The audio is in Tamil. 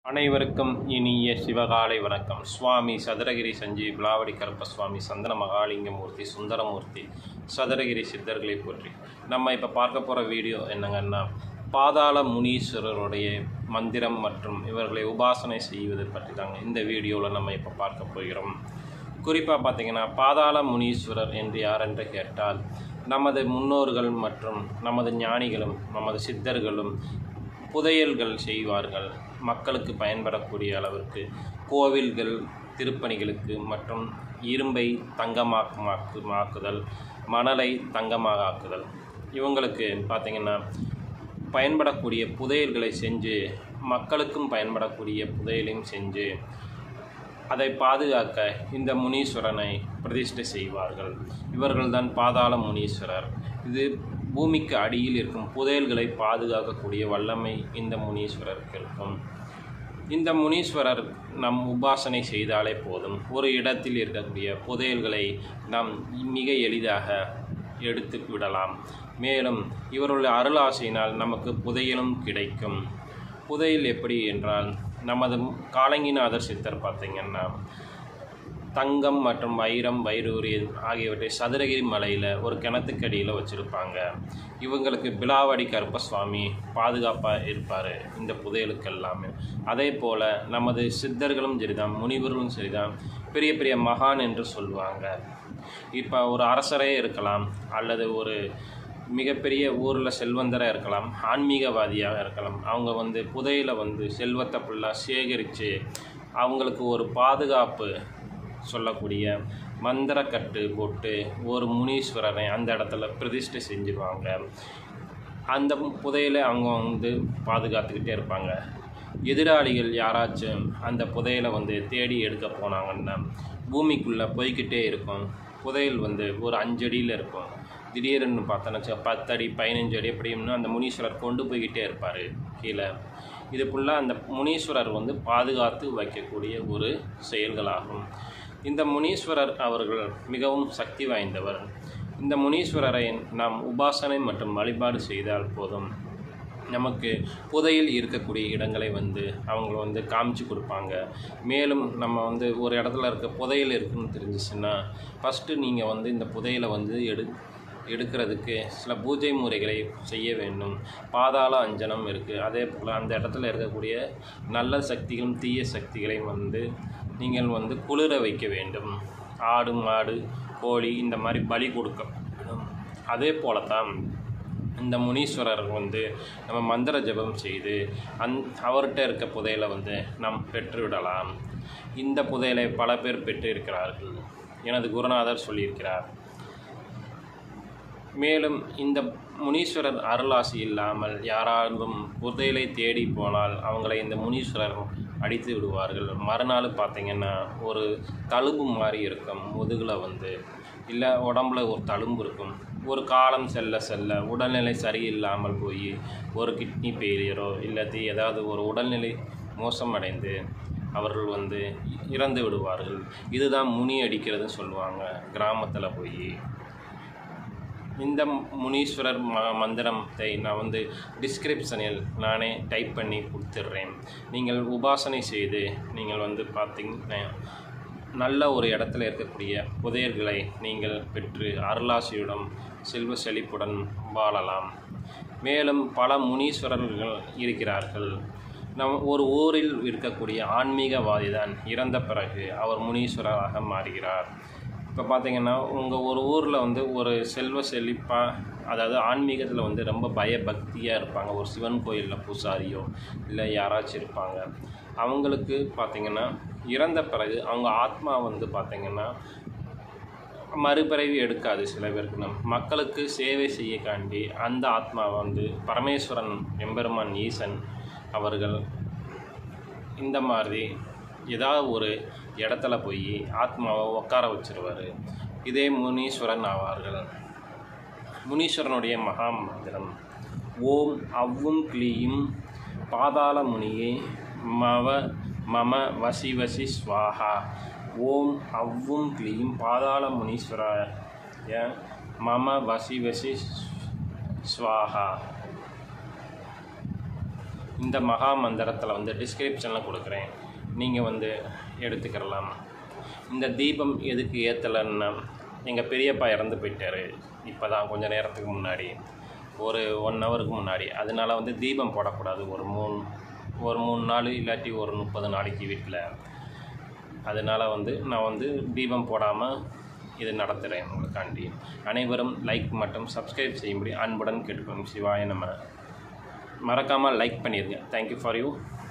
அனைவருக்கும் இனிய சிவகாலை வணக்கம் சுவாமி சதுரகிரி சஞ்சீவ் விளாவடி கருப்ப சுவாமி சந்தன மகாலிங்கமூர்த்தி சுந்தரமூர்த்தி சதுரகிரி சித்தர்களை போற்றி நம்ம இப்போ பார்க்க போகிற வீடியோ என்னங்கன்னா பாதாள முனீஸ்வரருடைய மந்திரம் மற்றும் இவர்களை உபாசனை செய்வது பற்றி தாங்க இந்த வீடியோவில் நம்ம இப்போ பார்க்க போகிறோம் குறிப்பாக பார்த்தீங்கன்னா பாதாள முனீஸ்வரர் என்று யார் என்று கேட்டால் நமது முன்னோர்கள் மற்றும் நமது ஞானிகளும் நமது சித்தர்களும் புதையல்கள் செய்வார்கள் மக்களுக்கு பயன்படக்கூடிய அளவிற்கு கோவில்கள் திருப்பணிகளுக்கு மற்றும் இரும்பை தங்கமாக்கு மாக்குதல் மணலை தங்கமாக ஆக்குதல் இவங்களுக்கு பார்த்திங்கன்னா பயன்படக்கூடிய புதையல்களை செஞ்சு மக்களுக்கும் பயன்படக்கூடிய புதையலையும் செஞ்சு அதை பாதுகாக்க இந்த முனீஸ்வரனை பிரதிஷ்டை செய்வார்கள் இவர்கள்தான் பாதாள முனீஸ்வரர் இது பூமிக்கு அடியில் இருக்கும் புதையல்களை பாதுகாக்கக்கூடிய வல்லமை இந்த முனீஸ்வரருக்கு இருக்கும் இந்த முனீஸ்வரர் நம் உபாசனை செய்தாலே போதும் ஒரு இடத்தில் இருக்கக்கூடிய புதையல்களை நாம் மிக எளிதாக எடுத்து விடலாம் மேலும் இவருடைய அருளாசையினால் நமக்கு புதையலும் கிடைக்கும் புதையல் எப்படி என்றால் நமது காலங்கிநாதர் சித்தர் பார்த்திங்கன்னா தங்கம் மற்றும் வைரம் வைரூரி ஆகியவற்றை சதுரகிரி மலையில் ஒரு கிணத்துக்கடியில் வச்சுருப்பாங்க இவங்களுக்கு பிலாவடி கருப்பசுவாமி பாதுகாப்பாக இருப்பார் இந்த புதையலுக்கு எல்லாமே அதே போல் நமது சித்தர்களும் சரிதான் முனிவர்களும் சரிதான் பெரிய பெரிய மகான் என்று சொல்லுவாங்க இப்போ ஒரு அரசரே இருக்கலாம் அல்லது ஒரு மிகப்பெரிய ஊரில் செல்வந்தராக இருக்கலாம் ஆன்மீகவாதியாக இருக்கலாம் அவங்க வந்து புதையில வந்து செல்வத்தை ஃபுல்லாக சேகரித்து அவங்களுக்கு ஒரு பாதுகாப்பு சொல்லக்கூடிய மந்திரக்கட்டு போட்டு ஒரு முனீஸ்வரரை அந்த இடத்துல பிரதிஷ்டை செஞ்சுருவாங்க அந்த புதையலை அவங்க வந்து பாதுகாத்துக்கிட்டே இருப்பாங்க எதிராளிகள் யாராச்சும் அந்த புதையலை வந்து தேடி எடுக்க போனாங்கன்னா பூமிக்குள்ளே போய்கிட்டே இருக்கும் புதையல் வந்து ஒரு அஞ்சடியில் இருக்கும் திடீர்னு பார்த்தோன்னா பத்தடி பதினஞ்சு அடி எப்படின்னு அந்த முனீஸ்வரர் கொண்டு போய்கிட்டே இருப்பார் கீழே இது ஃபுல்லாக அந்த முனீஸ்வரர் வந்து பாதுகாத்து வைக்கக்கூடிய ஒரு செயல்களாகும் இந்த முனீஸ்வரர் அவர்கள் மிகவும் சக்தி வாய்ந்தவர் இந்த முனீஸ்வரரை நாம் உபாசனை மற்றும் வழிபாடு செய்தால் போதும் நமக்கு புதையில் இருக்கக்கூடிய இடங்களை வந்து அவங்க வந்து காமிச்சு கொடுப்பாங்க மேலும் நம்ம வந்து ஒரு இடத்துல இருக்க புதையல் இருக்குன்னு தெரிஞ்சிச்சுன்னா ஃபஸ்ட்டு நீங்கள் வந்து இந்த புதையலை வந்து எடு எடுக்கிறதுக்கு சில பூஜை முறைகளை செய்ய வேண்டும் பாதாள அஞ்சனம் இருக்குது அதே போல் அந்த இடத்துல இருக்கக்கூடிய நல்ல சக்திகளும் தீய சக்திகளையும் வந்து நீங்கள் வந்து குளிர வைக்க வேண்டும் ஆடு மாடு கோழி இந்த மாதிரி பலி கொடுக்க வேண்டும் அதே போல தான் இந்த முனீஸ்வரர் வந்து நம்ம மந்திர ஜபம் செய்து அந் அவர்கிட்ட இருக்க புதையலை வந்து நாம் பெற்றுவிடலாம் இந்த புதையலை பல பேர் பெற்று இருக்கிறார்கள் எனது குருநாதர் சொல்லியிருக்கிறார் மேலும் இந்த முனீஸ்வரர் அருளாசி இல்லாமல் யாராலும் புதையலை தேடி போனால் அவங்களை இந்த முனீஸ்வரர் அடித்து விடுவார்கள் மறுநாள் பார்த்திங்கன்னா ஒரு தழும்பு மாதிரி இருக்கும் முதுகில் வந்து இல்லை உடம்புல ஒரு தழும்பு இருக்கும் ஒரு காலம் செல்ல செல்ல உடல்நிலை சரியில்லாமல் போய் ஒரு கிட்னி ஃபெயிலியரோ இல்லாட்டி ஏதாவது ஒரு உடல்நிலை மோசமடைந்து அவர்கள் வந்து இறந்து விடுவார்கள் இதுதான் முனி அடிக்கிறதுன்னு சொல்லுவாங்க கிராமத்தில் போய் இந்த முனீஸ்வரர் ம மந்திரத்தை நான் வந்து டிஸ்கிரிப்ஷனில் நானே டைப் பண்ணி கொடுத்துட்றேன் நீங்கள் உபாசனை செய்து நீங்கள் வந்து பார்த்திங்கன்னா நல்ல ஒரு இடத்துல இருக்கக்கூடிய புதையல்களை நீங்கள் பெற்று அருளாசியுடன் செல்வ செழிப்புடன் வாழலாம் மேலும் பல முனீஸ்வரர்கள் இருக்கிறார்கள் நம் ஒரு ஊரில் இருக்கக்கூடிய ஆன்மீகவாதி தான் இறந்த பிறகு அவர் முனீஸ்வரராக மாறுகிறார் இப்போ பார்த்தீங்கன்னா உங்கள் ஒரு ஊரில் வந்து ஒரு செல்வ செழிப்பாக அதாவது ஆன்மீகத்தில் வந்து ரொம்ப பயபக்தியாக இருப்பாங்க ஒரு சிவன் கோயிலில் பூசாரியோ இல்லை யாராச்சும் இருப்பாங்க அவங்களுக்கு பார்த்திங்கன்னா இறந்த பிறகு அவங்க ஆத்மா வந்து பார்த்திங்கன்னா மறுபிறவி எடுக்காது சில பேருக்கு நம் மக்களுக்கு சேவை செய்ய காண்டி அந்த ஆத்மா வந்து பரமேஸ்வரன் எம்பெருமான் ஈசன் அவர்கள் இந்த மாதிரி ஏதாவது ஒரு இடத்துல போய் ஆத்மாவை உட்கார வச்சிருவார் இதே முனீஸ்வரன் ஆவார்கள் முனீஸ்வரனுடைய மகா மந்திரம் ஓம் அவ்வும் கிளியும் பாதாள முனியே மவ மம வசி வசி ஸ்வாஹா ஓம் அவ்வும் கிளியும் பாதாள முனீஸ்வராய மம வசி வசி ஸ்வாஹா இந்த மகா மந்திரத்தில் வந்து டிஸ்கிரிப்ஷனில் கொடுக்குறேன் நீங்கள் வந்து எடுத்துக்கிறலாம் இந்த தீபம் எதுக்கு ஏற்றலைன்னா எங்கள் பெரியப்பா இறந்து போயிட்டாரு இப்போ தான் கொஞ்சம் நேரத்துக்கு முன்னாடி ஒரு ஒன் ஹவருக்கு முன்னாடி அதனால வந்து தீபம் போடக்கூடாது ஒரு மூணு ஒரு மூணு நாள் இல்லாட்டி ஒரு முப்பது நாளைக்கு வீட்டில் அதனால் வந்து நான் வந்து தீபம் போடாமல் இது நடத்துகிறேன் உங்களுக்காண்டி அனைவரும் லைக் மற்றும் சப்ஸ்கிரைப் செய்யும்படி அன்புடன் கேட்டுக்கணும் சிவாய நம்ம மறக்காமல் லைக் பண்ணிடுங்க தேங்க்யூ ஃபார் யூ